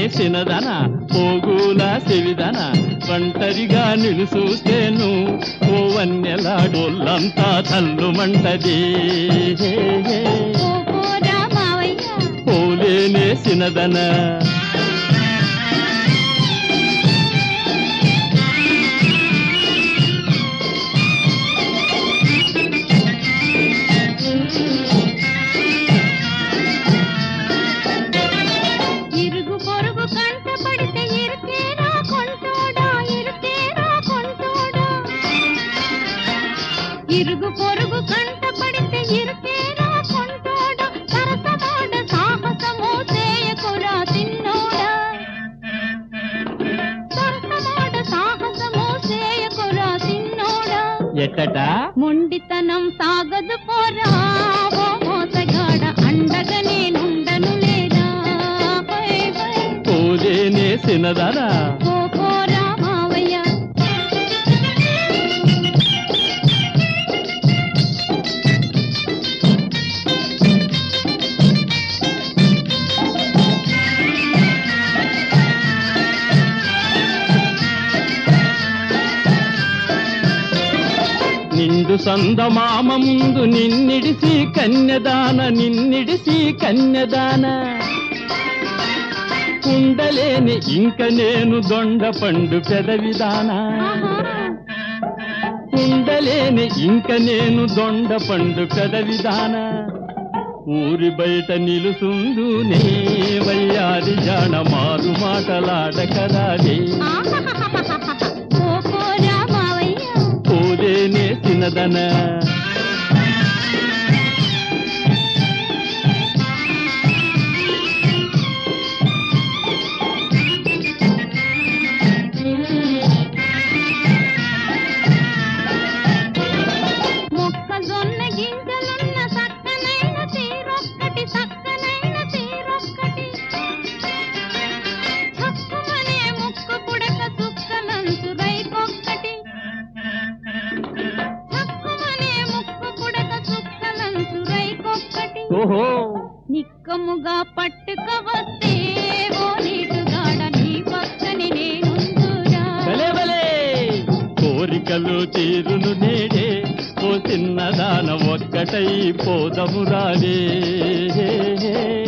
నేసినదన పోగుల సెవిదన ఒంటరిగా నిన్ను చూస్తేను ఓ వన్నెలాడోళ్ళంతా తల్లుమంటది ఓ పోరా మావయ్య పోలే నేసినదన ఇరుగు పొరుగు కంట పడితే ఇరుకేరా కొంటోడా ఇరుకేరా కొంటోడా ఇరుగు పొరుగు కంట పడితే ఇరుకేరా కొంటోడా సరసమాడ సాహసము చేయకురా తిన్నోడా సరసమాడ సాహసము చేయకురా తిన్నోడా ఎట్టట మొండితనం సాగదు పోరా ఓ మోసగాడ అండగా నేనుండను లేరా హై హై పోలే నేసినదన ఓ పోరా మావయ్య నిండు సందమామ ముందు నిన్నిడిసి కన్యదాన నిన్నిడిసి కన్యదాన కుండలేని ఇంక నేను దొండ పండు పెదవిదానా ఆహా. కుండలేని ఇంక నేను దొండ పండు పెదవిదాన ఊరి బయట నిలుసుందు నే వయ్యాది జాణ మారు మాటలాడకరాదే ఆహాహాహాహాహా. ఓ పోరా మావయ్య పోలేనే తినదన మొక్కజొన్న గింజలున్న సక్కనైన తీరొక్కటి సక్కనైన తీరొక్కటి చక్కుమనే ముక్కు పుడక చుక్కనంచు రైకొక్కటి చక్కుమనే ముక్కు పుడక చుక్కనంచు రైకొక్కటి ఓహో నిక్కముగా పట్టుక వస్తే ఓ నీటుగాడ నీ పక్కని నేనుందురా భలే భలే కోరికలు తీరును నేడే ఓ చిన్నదాన ఒక్కటై పోదము రాలే